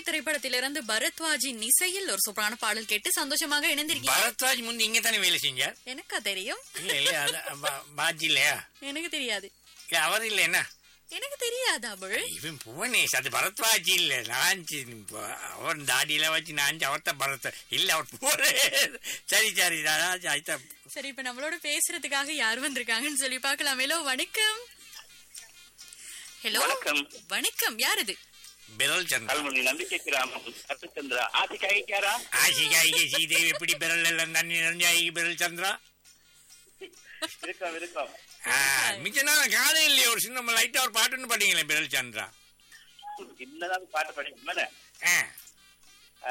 திரைப்படத்திலிருந்து பரத்வாஜின் இசையில் ஒரு சூப்பரான பாடல் கேட்டு சந்தோஷமாக இணைந்திருக்கீங்க பரத்வாஜ் முந்தி இங்க தானே வேலை செஞ்சார் எனக்கா தெரியும் இல்ல இல்ல அது பா- பாஜி இல்லையா எனக்கு தெரியாது இல்ல அவர் இல்ல என்ன எனக்கு தெரியாது அவள் இவன் புவனேஷ் அது பரத்வாஜ் இல்ல நான் சி- இப்போ அவன் தாடியில வச்சு நான் அவர்த்த பரத் இல்ல அவர் புவனேஷ் சரி சரி நான் ஆயிட்டா சரி இப்ப நம்மளோட பேசுறதுக்காக யார் வந்திருக்காங்கன்னு சொல்லி பார்க்கலாம் ஹலோ வணக்கம் ஹலோ வணக்கம். வணக்கம் யார் இது பெரல் சந்திரா கல்முனை நம்பிக்கை கிராமம் சத்துச்சந்திரா ஆசிக்கா ஐக்கியாரா ஆசிகாய்க்கு சீதேவி எப்படி பெரல் எல்லாம் தண்ணி நிறைஞ்சாயி பெரல் சந்திரா இருக்கோம் இருக்கோம் ஆ, மிச்ச நாள் காலையில் இல்லையே ஒரு சின்ன லைட்டா ஒரு பாட்டுன்னு பாட்டீங்களே பெரல் சந்திரா என்னதான் பாட்டு படிக்கும் ஆ,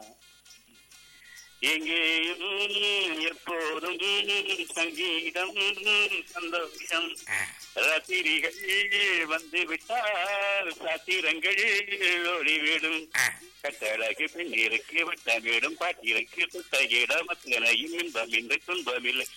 எங்கேயும் எப்போதும் சங்கீதம் சந்தோஷம் ஆ. ரத்திரிகள் வந்து விட்டால் சாத்திரங்கள் ஓடிவிடும் ஆ. கட்டழகு பெண்ணிற்கு வட்டமிடும் பாட்டிற்கு புத்தகிடம் அத்தனையும் இன்பம் இன்று துன்பமில்லை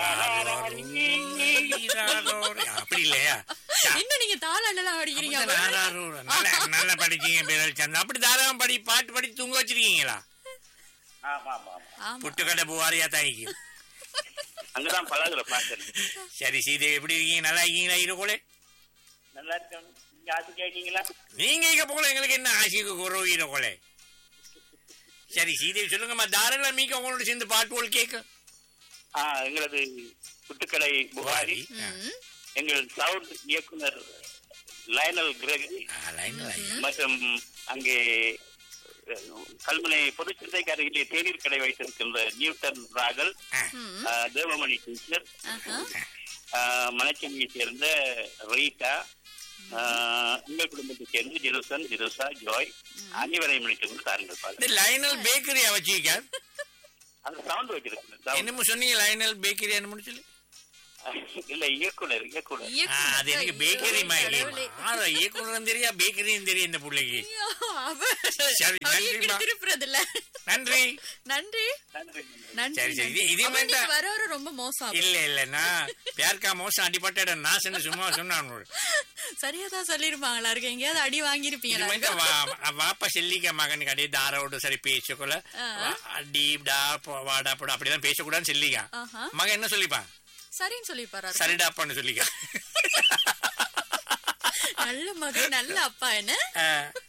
அப்படி இல்லையா இன்னும் நீங்க தாளெல்லாம் அடிக்கிறீங்க அப்படி தாராளம். நல்லா நல்லா படிச்சீங்க பெரல் சந்திரா அப்படி தாராளம் படி பாட்டு படி தூங்க வச்சிருக்கீங்களா ஆமா ஆமா ஆமா ஆமா புட்டுக்கடை பூவாரியா தாய்க்கு அங்கதான் பழகுற பாட்டு சரி சீதேவி எப்படி இருக்கீங்க நல்லா இருக்கீங்களா இருக்கோலே நல்லா இருக்கேன் நீங்க ஆசை கேட்டீங்களா நீங்க இங்க போல எங்களுக்கு என்ன ஆசைக்கு குறவு இருக்கோலே சரி சீதேவி சொல்லுங்கம்மா தாராளம் மீக்க உங்களோட சேர்ந்து பாட்டுவோல் கேட்க ஆ, எங்களது புட்டுக்கடை புகாரி ம். எங்கள் சவுண்ட் இயக்குனர் லயனல் கிரகரி மற்றும் அங்கே அஹ், கல்முனை பொதுச்சந்தைக்கு அருகிலே தேநீர் கடை வைத்திருக்கின்ற நியூட்டன் ராகல் ம். ஆ, தேவமணி டீச்சர் ஆஹா. மணச்சென்னியை சேர்ந்த ரீட்டா ஆ, உங்கள் குடும்பத்தை சேர்ந்து ஜெருசன் ஜெருசா ஜாய் அனைவரையும் முடித்து கொண்டு தாருங்கள் பாருங்கள் இந்த லைனல் பேக்கரியா வச்சுக்க அந்த சவுண்ட் வச்சிருக்கேன் sound. என்னமோ சொன்னீங்க லைனல் பேக்கரி என்ன முடிச்சல இல்ல இயக்குனர் இயக்குனர் இயக்குனர். அது எனக்கு ஐயோ, பேக்கரி மாதிரி கடவுளே. ஆனா இயக்குனரும் தெரியா பேக்கரியும் தெரியும் இந்த பிள்ளைக்கு ஐயோ, அவ சரி, அவ நன்றிம்மா. எங்கிட்ட திருப்புறதில்ல. நன்றி நன்றி நன்றி நன்றி சரி, சரி. நன்றி. இது- இதே அவ மாதிரி இன்னைக்கு தான். வர வர ரொம்ப மோசம் அவ. இல்ல இல்ல நான் பேர்க்கா மோசம் அடிப்பட்ட இடம் நான் சொன்ன சும்மா சொன்னான் சரியா தான் சொல்லிருப்பாங்களா இருக்கு எங்கேயாவது அடி வாங்கியிருப்பீங்களா இருக்கும். வாப்பா செல்லிக்க மகனுக்கு அடியே தாரோடு சரி பேசக்குள்ள ஆ. அடி டா போ, வாடா போடா அப்படிதான் பேசக்கூடாதுன்னு சொல்லிக்கா ஆஹா. மகன் என்ன சொல்லிப்பான் சரின்னு சொல்லிப்பாரா இருக்கும். சரிடாப்பான்னு சொல்லிக்கா நல்ல மகன் நல்ல அப்பா என்ன ஆ.